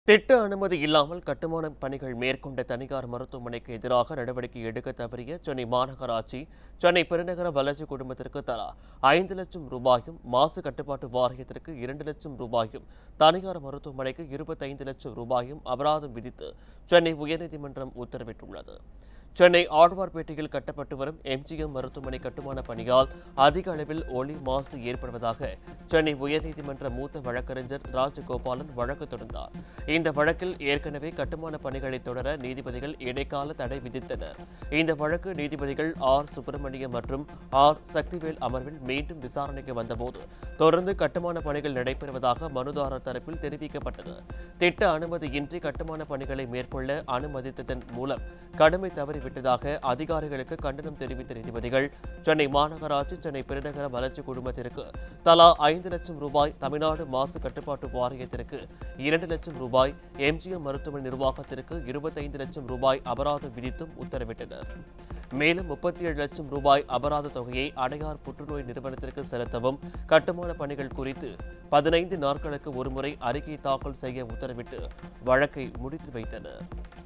திட்ட அனுமதி இல்லாமல் கட்டுமான பணிகள் மேற்கொண்ட தனியார் மருத்துவமனைக்கு எதிராக நடவடிக்கை எடுக்க தவறிய சென்னை மாநகராட்சி சென்னை பெருநகர வளர்ச்சி குடும்பத்திற்கு தலா ஐந்து லட்சம் ரூபாயும் மாசு கட்டுப்பாட்டு வாரியத்திற்கு இரண்டு லட்சம் ரூபாயும் தனியார் மருத்துவமனைக்கு இருபத்தைந்து லட்சம் ரூபாயும் அபராதம் விதித்து சென்னை உயர்நீதிமன்றம் உத்தரவிட்டுள்ளது சென்னை ஆழ்வார்பேட்டையில் கட்டப்பட்டு வரும் எம்ஜிஎம் மருத்துவமனை கட்டுமான பணியால் அதிக அளவில் ஒளி மாசு ஏற்படுவதாக சென்னை உயர்நீதிமன்ற மூத்த வழக்கறிஞர் ராஜகோபாலன் வழக்கு தொடர்ந்தார் இந்த வழக்கில் ஏற்கனவே கட்டுமான பணிகளை தொடர நீதிபதிகள் இடைக்கால தடை விதித்தனர் இந்த வழக்கு நீதிபதிகள் ஆர் சுப்பிரமணியம் மற்றும் ஆர் சக்திவேல் அமர்வில் மீண்டும் விசாரணைக்கு வந்தபோது தொடர்ந்து கட்டுமான பணிகள் நடைபெறுவதாக மனுதாரர் தரப்பில் தெரிவிக்கப்பட்டது திட்ட அனுமதியின்றி கட்டுமான பணிகளை மேற்கொள்ள அனுமதித்ததன் மூலம் கடுமை தவறிவிட்டதாக அதிகாரிகளுக்கு கண்டனம் தெரிவித்த நீதிபதிகள் சென்னை மாநகராட்சி சென்னை பெருநகர வளர்ச்சி குழுமத்திற்கு தலா ஐந்து லட்சம் ரூபாய் தமிழ்நாடு மாசு கட்டுப்பாட்டு வாரியத்திற்கு இரண்டு லட்சம் ரூபாய் எம்ஜிஎம் மருத்துவ நிர்வாகத்திற்கு இருபத்தைந்து லட்சம் ரூபாய் அபராதம் விதித்தும் உத்தரவிட்டனர் மேலும் முப்பத்தி ஏழு லட்சம் ரூபாய் அபராத தொகையை அடையார் புற்றுநோய் நிறுவனத்திற்கு செலுத்தவும் கட்டுமான பணிகள் குறித்து பதினைந்து நாட்களுக்கு ஒருமுறை அறிக்கை தாக்கல் செய்ய உத்தரவிட்டு வழக்கை முடித்து வைத்தனர்